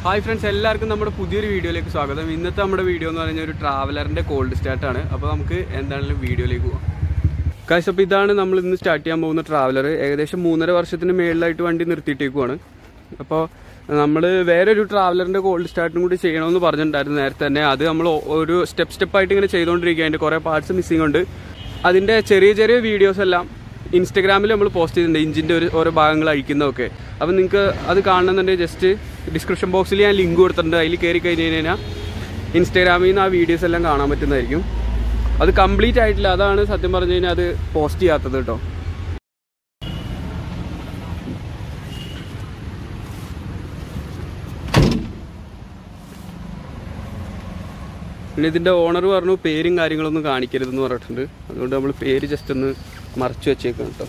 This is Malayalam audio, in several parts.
ഹായ് ഫ്രണ്ട്സ് എല്ലാവർക്കും നമ്മുടെ പുതിയൊരു വീഡിയോയിലേക്ക് സ്വാഗതം ഇന്നത്തെ നമ്മുടെ വീഡിയോ എന്ന് പറഞ്ഞാൽ ഒരു ട്രാവലറിൻ്റെ കോൾഡ് സ്റ്റാർട്ടാണ് അപ്പോൾ നമുക്ക് എന്താണെങ്കിലും വീഡിയോയിലേക്ക് പോകാം കാശ് അപ്പോൾ ഇതാണ് നമ്മൾ ഇന്ന് സ്റ്റാർട്ട് ചെയ്യാൻ പോകുന്ന ട്രാവലർ ഏകദേശം മൂന്നര വർഷത്തിന് മേളിലായിട്ട് വണ്ടി നിർത്തിയിട്ടേക്കുവാണ് അപ്പോൾ നമ്മൾ വേറൊരു ട്രാവലറിൻ്റെ കോൾഡ് സ്റ്റാർട്ടും കൂടി ചെയ്യണമെന്ന് പറഞ്ഞിട്ടുണ്ടായിരുന്നു നേരത്തെ തന്നെ അത് നമ്മൾ ഒരു സ്റ്റെപ്പ് സ്റ്റെപ്പായിട്ട് ഇങ്ങനെ ചെയ്തുകൊണ്ടിരിക്കുക അതിൻ്റെ കുറേ പാർട്സ് മിസ്സിംഗ് ഉണ്ട് അതിൻ്റെ ചെറിയ ചെറിയ വീഡിയോസ് എല്ലാം ഇൻസ്റ്റഗ്രാമിൽ നമ്മൾ പോസ്റ്റ് ചെയ്തിട്ടുണ്ട് ഇഞ്ചിൻ്റെ ഒരു ഓരോ ഭാഗങ്ങൾ അഴിക്കുന്നതൊക്കെ അപ്പം നിങ്ങൾക്ക് അത് കാണണമെന്നുണ്ടെങ്കിൽ ജസ്റ്റ് ഡിസ്ക്രിപ്ഷൻ ബോക്സിൽ ഞാൻ ലിങ്ക് കൊടുത്തിട്ടുണ്ട് അതിൽ കയറി കഴിഞ്ഞ് കഴിഞ്ഞാൽ ഇൻസ്റ്റാഗ്രാമിൽ നിന്ന് ആ വീഡിയോസ് എല്ലാം കാണാൻ പറ്റുന്നതായിരിക്കും അത് കംപ്ലീറ്റ് ആയിട്ടില്ല അതാണ് സത്യം പറഞ്ഞു കഴിഞ്ഞാൽ അത് പോസ്റ്റ് ചെയ്യാത്തത് കേട്ടോ പിന്നെ ഇതിൻ്റെ ഓണർ പറഞ്ഞു പേരും കാര്യങ്ങളൊന്നും കാണിക്കരുതെന്ന് പറഞ്ഞിട്ടുണ്ട് അതുകൊണ്ട് നമ്മൾ പേര് ജസ്റ്റ് ഒന്ന് മറച്ചു വെച്ചേക്കാം കേട്ടോ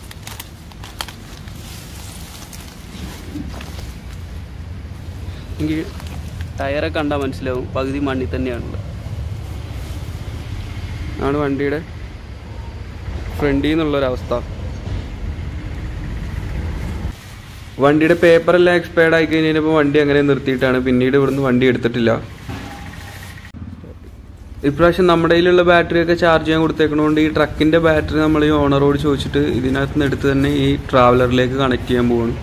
എനിക്ക് ടയറൊക്കെ കണ്ടാൽ മനസ്സിലാവും പകുതി മണ്ണിൽ തന്നെയാണുള്ളത് ആണ് വണ്ടിയുടെ ഫ്രണ്ടിൽ നിന്നുള്ളൊരവസ്ഥ വണ്ടിയുടെ പേപ്പറെല്ലാം എക്സ്പയർഡ് ആയി കഴിഞ്ഞപ്പോൾ വണ്ടി അങ്ങനെ നിർത്തിയിട്ടാണ് പിന്നീട് ഇവിടുന്ന് വണ്ടി എടുത്തിട്ടില്ല ഇപ്രാവശ്യം നമ്മുടെ കയ്യിലുള്ള ബാറ്ററി ഒക്കെ ചാർജ് ചെയ്യാൻ കൊടുത്തേക്കണോണ്ട് ഈ ട്രക്കിന്റെ ബാറ്ററി നമ്മൾ ഈ ഓണറോട് ചോദിച്ചിട്ട് ഇതിനകത്ത് നിന്ന് എടുത്ത് തന്നെ ഈ ട്രാവലറിലേക്ക് കണക്ട് ചെയ്യാൻ പോവാണ്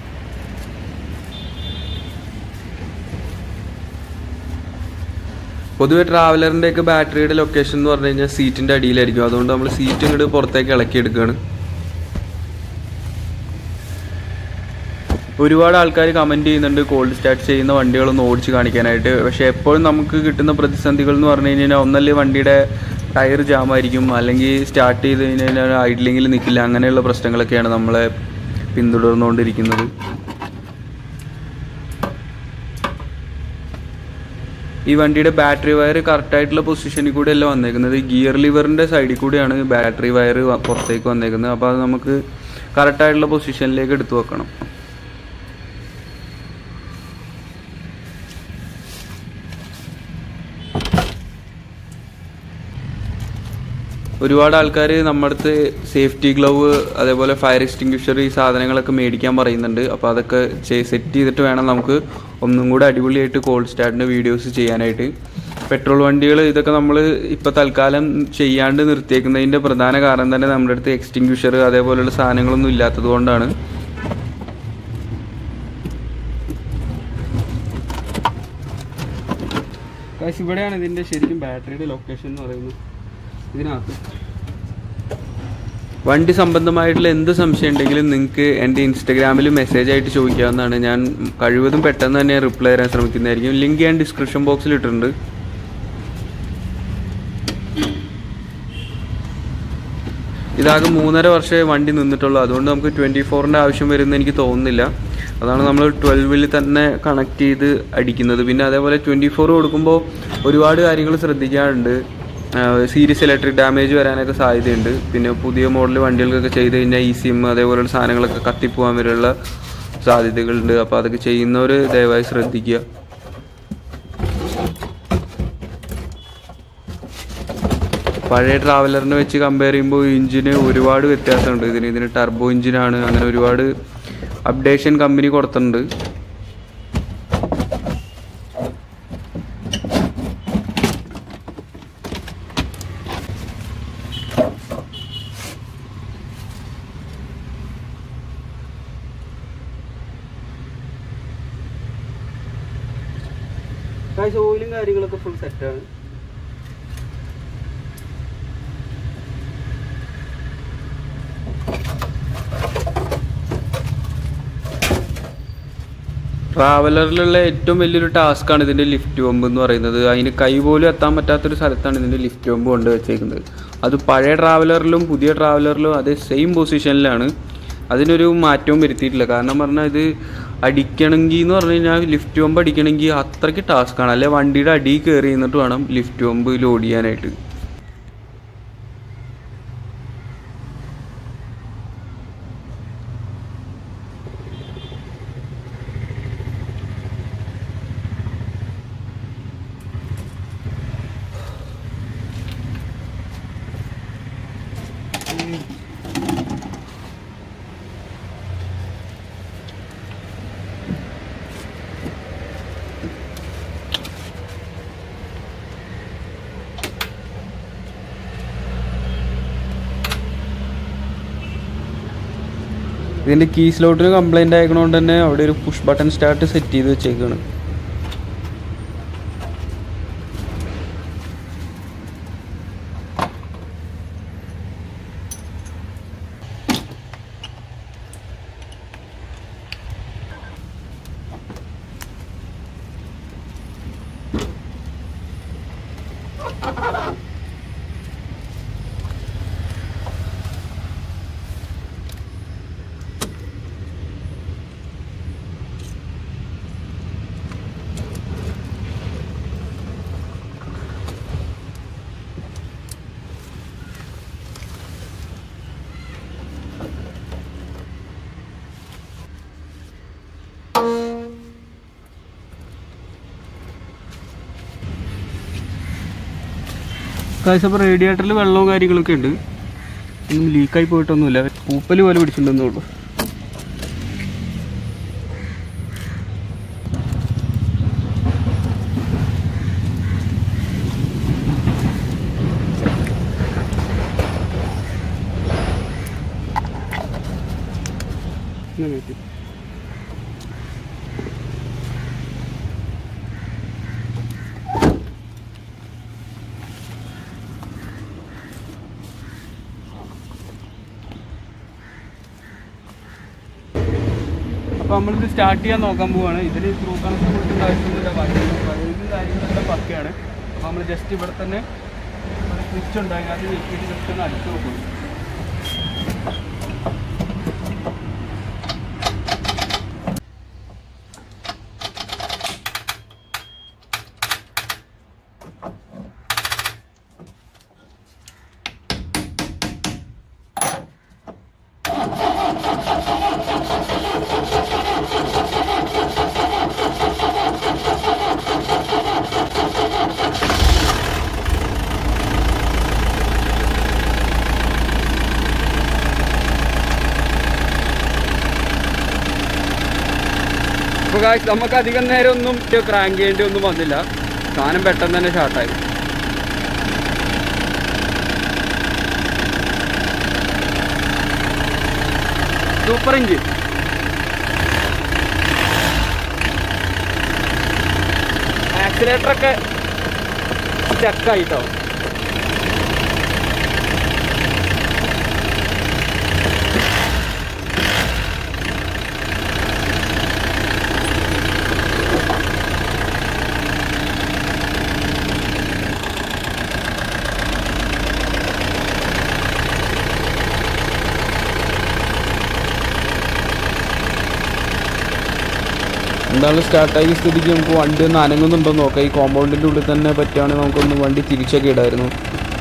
പൊതുവെ ട്രാവലറിന്റെ ഒക്കെ ബാറ്ററിയുടെ ലൊക്കേഷൻ എന്ന് പറഞ്ഞു കഴിഞ്ഞാൽ സീറ്റിന്റെ അടിയിലായിരിക്കും അതുകൊണ്ട് നമ്മൾ സീറ്റ് ഇങ്ങോട്ട് പുറത്തേക്ക് ഇളക്കി എടുക്കുകയാണ് ഒരുപാട് ആൾക്കാർ കമന്റ് ചെയ്യുന്നുണ്ട് കോൾഡ് സ്റ്റാർട്ട് ചെയ്യുന്ന വണ്ടികളൊന്ന് ഓടിച്ച് കാണിക്കാനായിട്ട് പക്ഷെ എപ്പോഴും നമുക്ക് കിട്ടുന്ന പ്രതിസന്ധികൾ എന്ന് പറഞ്ഞു കഴിഞ്ഞാൽ ഒന്നല്ലേ വണ്ടിയുടെ ടയർ ജാം ആയിരിക്കും അല്ലെങ്കിൽ സ്റ്റാർട്ട് ചെയ്ത് കഴിഞ്ഞാൽ ഐഡ്ലിങ്ങിൽ നിൽക്കില്ല അങ്ങനെയുള്ള പ്രശ്നങ്ങളൊക്കെയാണ് നമ്മളെ പിന്തുടർന്നുകൊണ്ടിരിക്കുന്നത് ഈ വണ്ടിയുടെ ബാറ്ററി വയർ കറക്റ്റ് ആയിട്ടുള്ള പൊസിഷനിൽ കൂടെ അല്ല വന്നേക്കുന്നത് ഗിയർ ലിവറിന്റെ സൈഡിൽ കൂടെയാണ് ബാറ്ററി വയർ പുറത്തേക്ക് വന്നേക്കുന്നത് അപ്പോൾ അത് നമുക്ക് കറക്റ്റ് ആയിട്ടുള്ള പൊസിഷനിലേക്ക് എടുത്തു വെക്കണം ഒരുപാട് ആൾക്കാർ നമ്മുടെ അടുത്ത് സേഫ്റ്റി ഗ്ലൗവ് അതേപോലെ ഫയർ എക്സ്റ്റിങ്ക്വിഷർ ഈ സാധനങ്ങളൊക്കെ മേടിക്കാൻ പറയുന്നുണ്ട് അപ്പോൾ അതൊക്കെ സെറ്റ് ചെയ്തിട്ട് വേണം നമുക്ക് ഒന്നും കൂടെ അടിപൊളിയായിട്ട് കോൾഡ് സ്റ്റാർട്ടിൻ്റെ വീഡിയോസ് ചെയ്യാനായിട്ട് പെട്രോൾ വണ്ടികൾ ഇതൊക്കെ നമ്മൾ ഇപ്പോൾ തൽക്കാലം ചെയ്യാണ്ട് നിർത്തിയേക്കുന്നതിൻ്റെ പ്രധാന കാരണം തന്നെ നമ്മുടെ അടുത്ത് എക്സ്റ്റിങ്ക്വിഷർ അതേപോലെയുള്ള സാധനങ്ങളൊന്നും ഇല്ലാത്തത് കൊണ്ടാണ് കാശ് ഇവിടെയാണ് ഇതിൻ്റെ ശരിക്കും ബാറ്ററിയുടെ ലൊക്കേഷൻ എന്ന് പറയുന്നത് ഇതിനകത്ത് വണ്ടി സംബന്ധമായിട്ടുള്ള എന്ത് സംശയം ഉണ്ടെങ്കിലും നിങ്ങൾക്ക് എൻ്റെ ഇൻസ്റ്റഗ്രാമിൽ മെസ്സേജ് ആയിട്ട് ചോദിക്കാവുന്നതാണ് ഞാൻ കഴിവതും പെട്ടെന്ന് തന്നെ റിപ്ലൈ തരാൻ ശ്രമിക്കുന്നതായിരിക്കും ലിങ്ക് ഞാൻ ഡിസ്ക്രിപ്ഷൻ ബോക്സിൽ ഇട്ടിട്ടുണ്ട് ഇതാകെ മൂന്നര വർഷമേ വണ്ടി നിന്നിട്ടുള്ളൂ അതുകൊണ്ട് നമുക്ക് ട്വൻറ്റി ഫോറിൻ്റെ ആവശ്യം വരുമെന്ന് എനിക്ക് തോന്നുന്നില്ല അതാണ് നമ്മൾ ട്വൽവിൽ തന്നെ കണക്ട് ചെയ്ത് അടിക്കുന്നത് പിന്നെ അതേപോലെ ട്വൻറ്റി ഫോർ കൊടുക്കുമ്പോൾ ഒരുപാട് കാര്യങ്ങൾ ശ്രദ്ധിക്കാറുണ്ട് സീരിയസ് ഇലക്ട്രിക് ഡാമേജ് വരാനൊക്കെ സാധ്യതയുണ്ട് പിന്നെ പുതിയ മോഡൽ വണ്ടികൾക്കൊക്കെ ചെയ്ത് കഴിഞ്ഞാൽ ഈ സിം അതേപോലെയുള്ള സാധനങ്ങളൊക്കെ കത്തിപ്പോകാൻ വരെയുള്ള സാധ്യതകളുണ്ട് അപ്പോൾ അതൊക്കെ ചെയ്യുന്നവർ ദയവായി ശ്രദ്ധിക്കുക പഴയ ട്രാവലറിനെ വെച്ച് കമ്പയർ ചെയ്യുമ്പോൾ ഇഞ്ചിന് ഒരുപാട് വ്യത്യാസമുണ്ട് ഇതിന് ഇതിന് ടർബോ ഇഞ്ചിനാണ് അങ്ങനെ ഒരുപാട് അപ്ഡേഷൻ കമ്പനി കൊടുത്തിട്ടുണ്ട് ഓയിലും കാര്യങ്ങളൊക്കെ ഫുൾ സെറ്റാണ് ട്രാവലറിലുള്ള ഏറ്റവും വലിയൊരു ടാസ്ക്കാണ് ഇതിൻ്റെ ലിഫ്റ്റ് പമ്പ് എന്ന് പറയുന്നത് അതിന് കൈ പോലും എത്താൻ പറ്റാത്തൊരു സ്ഥലത്താണ് ഇതിൻ്റെ ലിഫ്റ്റ് പമ്പ് കൊണ്ട് വെച്ചേക്കുന്നത് അത് പഴയ ട്രാവലറിലും പുതിയ ട്രാവലറിലും അതേ സെയിം പൊസിഷനിലാണ് അതിനൊരു മാറ്റവും വരുത്തിയിട്ടില്ല കാരണം പറഞ്ഞാൽ ഇത് അടിക്കണമെങ്കിൽ എന്ന് പറഞ്ഞു കഴിഞ്ഞാൽ ലിഫ്റ്റ് പമ്പ് അടിക്കണമെങ്കിൽ അത്രയ്ക്ക് ടാസ്ക്കാണ് അല്ലെ വണ്ടിയുടെ അടിയിൽ കയറി നിന്നിട്ട് വേണം ലിഫ്റ്റ് പമ്പ് ലോഡ് ചെയ്യാനായിട്ട് ഇതിൻ്റെ കീ സ്ലോട്ടിന് കംപ്ലൈൻ്റ് ആയതുകൊണ്ട് തന്നെ അവിടെ ഒരു പുഷ് ബട്ടൺ സ്റ്റാർട്ട് സെറ്റ് ചെയ്ത് വെച്ചേക്കാണ് കാശ് അപ്പോൾ റേഡിയേറ്ററിൽ വെള്ളവും കാര്യങ്ങളൊക്കെ ഉണ്ട് ഒന്നും ലീക്കായി പോയിട്ടൊന്നുമില്ല പൂപ്പൽ പോലെ പിടിച്ചിട്ടുണ്ടെന്നുള്ളൂ ഇങ്ങനെ വെച്ച്. അപ്പോൾ നമ്മളിത് സ്റ്റാർട്ട് ചെയ്യാൻ നോക്കാൻ പോവാണ് ഇതിൽ ത്രൂ കണക്ഷൻ കൊടുക്കേണ്ട ആവശ്യമൊന്നുമില്ല ബാക്കി വയറിങ് കാര്യങ്ങളെല്ലാം പക്കയാണ് അപ്പോൾ നമ്മൾ ജസ്റ്റ് ഇവിടെ തന്നെ സ്വിച്ച് ഉണ്ട് അതിനകത്ത് ഞെക്കിയിട്ട് ജസ്റ്റ് ഒന്ന് അടിച്ചു നോക്കുന്നു അപ്പോൾ കാശ് നമുക്ക് അധികം നേരം ഒന്നും ക്രാങ്ക് ചെയ്യേണ്ടി ഒന്നും വന്നില്ല സാധനം പെട്ടെന്ന് തന്നെ ഷാർട്ടായി സൂപ്പർ എഞ്ചിൻ ആക്സിലേറ്ററൊക്കെ സ്റ്റക്കായിട്ടോ എന്തായാലും സ്റ്റാർട്ടായി സ്ഥിതിക്ക് നമുക്ക് വണ്ടി ഒന്ന് അനങ്ങുന്നുണ്ടോ എന്ന് നോക്കാം ഈ കോമ്പൗണ്ടിൻ്റെ ഉള്ളിൽ തന്നെ പറ്റുകയാണെങ്കിൽ നമുക്കൊന്ന് വണ്ടി തിരിച്ചൊക്കെ ഇടായിരുന്നു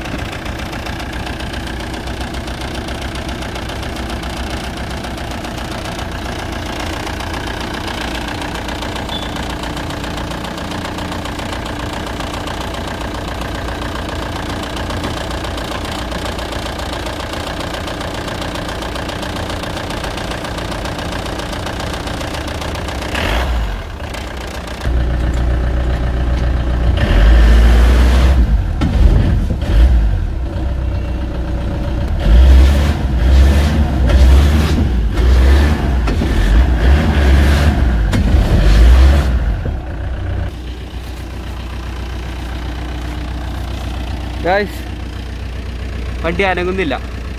ഗായ്സ് വണ്ടി അനങ്ങുന്നില്ല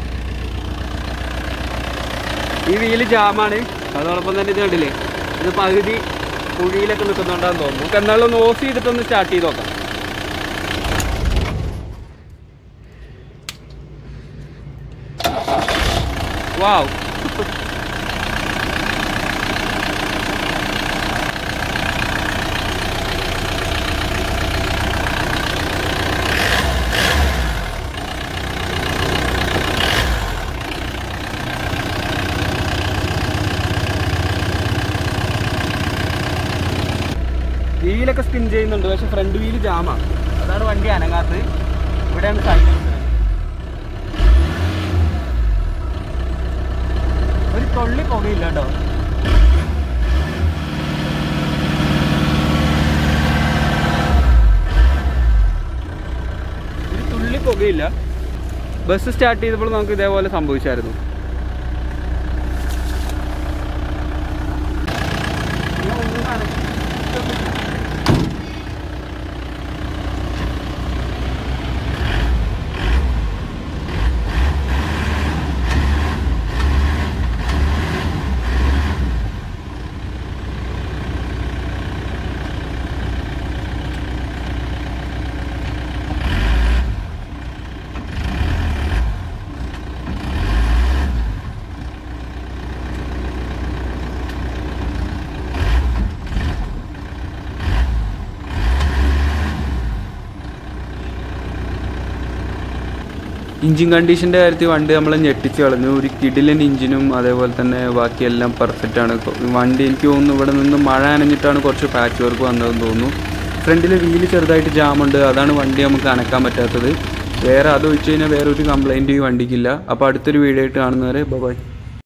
ഈ വീല് ജാമാണ് അതോടൊപ്പം തന്നെ ഇത് കണ്ടില്ലേ ഇത് പകുതി കുഴിയിലൊക്കെ നിൽക്കുന്നുണ്ടാന്ന് തോന്നുന്നു നമുക്ക് എന്നാലും ഒന്ന് ഓഫ് ചെയ്തിട്ടൊന്ന് സ്റ്റാർട്ട് ചെയ്ത് നോക്കാം വാവ് വീലൊക്കെ സ്പിൻ ചെയ്യുന്നുണ്ട് പക്ഷെ ഫ്രണ്ട് വീല് ജാമാണ് അതാണ് വണ്ടി അനങ്ങാത്തത് ഇവിടെയാണ് സൈലൻസ് ഒരു തൊള്ളി പുകയില്ല കേട്ടോ ഒരു തുള്ളി പുകയില്ല ബസ് സ്റ്റാർട്ട് ചെയ്തപ്പോൾ നമുക്ക് ഇതേപോലെ സംഭവിച്ചായിരുന്നു എഞ്ചിൻ കണ്ടീഷൻ്റെ കാര്യത്തിൽ വണ്ടി നമ്മൾ ഞെട്ടിച്ച് കളഞ്ഞു ഒരു കിടിലൻ എഞ്ചിനും അതേപോലെ തന്നെ ബാക്കിയെല്ലാം പെർഫെക്റ്റ് ആണ് കൊ- വണ്ടി എനിക്ക് തോന്നുന്നു ഇവിടെ നിന്ന് മഴ നനഞ്ഞിട്ടാണ് കുറച്ച് പാച്ച് വർക്ക് വന്നതെന്ന് തോന്നുന്നു ഫ്രണ്ടിൽ വീല് ചെറുതായിട്ട് ജാമുണ്ട് അതാണ് വണ്ടി നമുക്ക് അനക്കാൻ പറ്റാത്തത് വേറെ അത് ഒഴിച്ച് കഴിഞ്ഞാൽ വേറെ ഒരു കംപ്ലൈൻറ്റ് ഈ വണ്ടിക്കില്ല അപ്പോൾ അടുത്തൊരു വീഡിയോ ആയിട്ട് കാണുന്നവരെ ബൈ